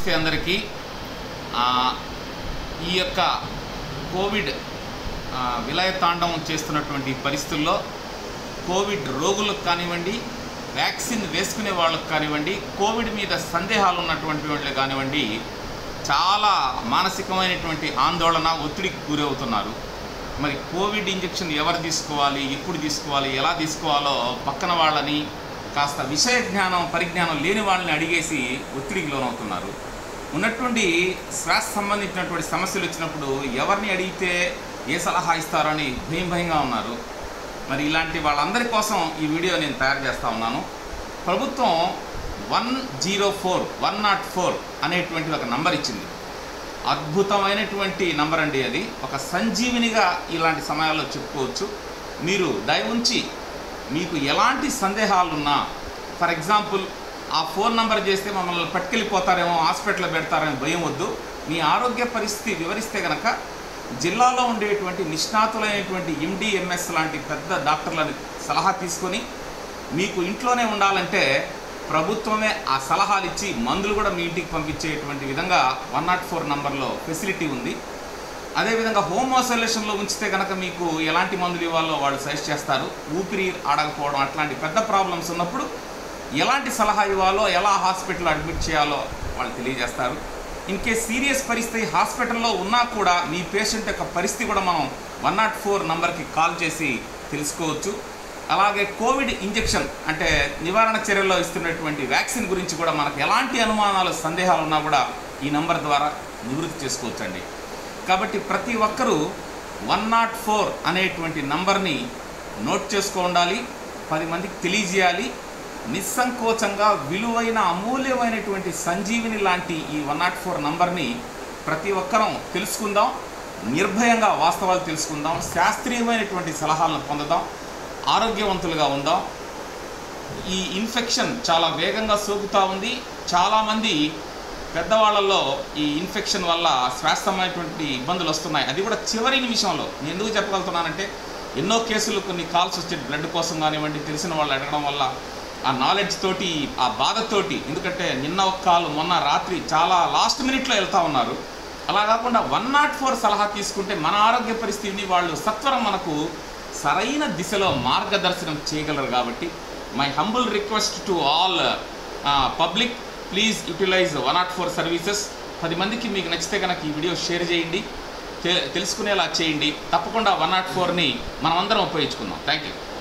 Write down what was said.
నమస్తే అందరికీ ఆ, ఈ యొక్క కోవిడ్ ఆ, విలయతాండవం చేస్తున్నటువంటి పరిస్థితుల్లో కోవిడ్ రోగులకు కానివ్వండి వ్యాక్సిన్ వేసుకునే వాళ్ళకు కానివ్వండి కోవిడ్ మీద సందేహాలు ఉన్నటువంటి వాళ్ళు కానివ్వండి చాలా మానసికమైనటువంటి ఆందోళన ఒత్తిడికి గురవుతున్నారు మరి కోవిడ్ ఇంజెక్షన్ ఎవరు తీసుకోవాలి ఎప్పుడు తీసుకోవాలి ఎలా తీసుకోవాలో పక్కన వాళ్ళని కాస్త విషయ జ్ఞానం పరిజ్ఞానం లేని వాళ్ళని అడిగేసి ఒత్తిడికి లోనవుతున్నారు ఉన్నటువంటి శ్వాస సంబంధించినటువంటి సమస్యలు వచ్చినప్పుడు ఎవరిని అడిగితే ఏ సలహా ఇస్తారని భయం భయంగా ఉన్నారు మరి ఇలాంటి వాళ్ళందరి కోసం ఈ వీడియో నేను తయారు చేస్తూ ఉన్నాను ప్రభుత్వం one zero four one nought four అనేటువంటి ఒక నంబర్ ఇచ్చింది అద్భుతమైనటువంటి నంబర్ అండి అది ఒక సంజీవినిగా ఇలాంటి సమయాల్లో చెప్పుకోవచ్చు మీరు దయ ఉంచి మీకు ఎలాంటి సందేహాలున్నా ఫర్ ఎగ్జాంపుల్ ఆ ఫోన్ నంబర్ చేస్తే మమ్మల్ని పట్టుకెళ్ళిపోతారేమో హాస్పిటల్లో పెడతారేమో భయం వద్దు మీ ఆరోగ్య పరిస్థితి వివరిస్తే కనుక జిల్లాలో ఉండేటువంటి నిష్ణాతులైనటువంటి ఎండిఎంఎస్ లాంటి పెద్ద డాక్టర్లని సలహా తీసుకొని మీకు ఇంట్లోనే ఉండాలంటే ప్రభుత్వమే ఆ సలహాలు ఇచ్చి మందులు కూడా మీ ఇంటికి పంపించేటువంటి విధంగా వన్ నాట్ ఫోర్ నంబర్లో ఫెసిలిటీ ఉంది అదేవిధంగా హోమ్ ఐసోలేషన్లో ఉంచితే కనుక మీకు ఎలాంటి మందులు ఇవ్వాలో వాళ్ళు సజెస్ట్ చేస్తారు ఊపిరి ఆడకపోవడం అట్లాంటి పెద్ద ప్రాబ్లమ్స్ ఉన్నప్పుడు ఎలాంటి సలహా ఇవ్వాలో ఎలా హాస్పిటల్లో అడ్మిట్ చేయాలో వాళ్ళు తెలియజేస్తారు ఇన్ కేస్ సీరియస్ పరిస్థితి హాస్పిటల్లో ఉన్నా కూడా మీ పేషెంట్ యొక్క పరిస్థితి కూడా మనం వన్ నాట్ ఫోర్ నంబర్కి కాల్ చేసి తెలుసుకోవచ్చు అలాగే కోవిడ్ ఇంజెక్షన్ అంటే నివారణ చర్యల్లో ఇస్తున్నటువంటి వ్యాక్సిన్ గురించి కూడా మనకు ఎలాంటి అనుమానాలు సందేహాలు ఉన్నా కూడా ఈ నంబర్ ద్వారా నివృత్తి చేసుకోవచ్చండి కాబట్టి ప్రతి ఒక్కరూ వన్ నాట్ ఫోర్ అనేటువంటి నంబర్ని నోట్ చేసుకో ఉండాలి పది మందికి తెలియజేయాలి నిస్సంకోచంగా విలువైన అమూల్యమైనటువంటి సంజీవిని లాంటి ఈ వన్ నాట్ ఫోర్ నంబర్ని ప్రతి ఒక్కరం తెలుసుకుందాం నిర్భయంగా వాస్తవాలు తెలుసుకుందాం శాస్త్రీయమైనటువంటి సలహాలను పొందుదాం ఆరోగ్యవంతులుగా ఉందాం ఈ ఇన్ఫెక్షన్ చాలా వేగంగా సోకుతూ ఉంది చాలామంది పెద్దవాళ్ళల్లో ఈ ఇన్ఫెక్షన్ వల్ల శ్వాసమైనటువంటి ఇబ్బందులు వస్తున్నాయి అది కూడా చివరి నిమిషంలో నేను ఎందుకు చెప్పగలుగుతున్నానంటే ఎన్నో కేసులు కొన్ని కాల్స్ వచ్చే బ్లడ్ కోసం కానివ్వండి తెలిసిన వాళ్ళు అడగడం వల్ల ఆ నాలెడ్జ్ తోటి ఆ బాధతోటి ఎందుకంటే నిన్న ఒక కాలు మొన్న రాత్రి చాలా లాస్ట్ మినిట్లో వెళ్తా ఉన్నారు అలా కాకుండా వన్ నాట్ ఫోర్ సలహా తీసుకుంటే మన ఆరోగ్య పరిస్థితిని వాళ్ళు సత్వరం మనకు సరైన దిశలో మార్గదర్శనం చేయగలరు కాబట్టి my humble request to all public please utilize one nought four services పది మందికి మీకు నచ్చితే కనుక ఈ వీడియో షేర్ చేయండి తె- తెలుసుకునేలా చేయండి తప్పకుండా వన్ నాట్ ఫోర్ని మనమందరం ఉపయోగించుకుందాం థ్యాంక్ యూ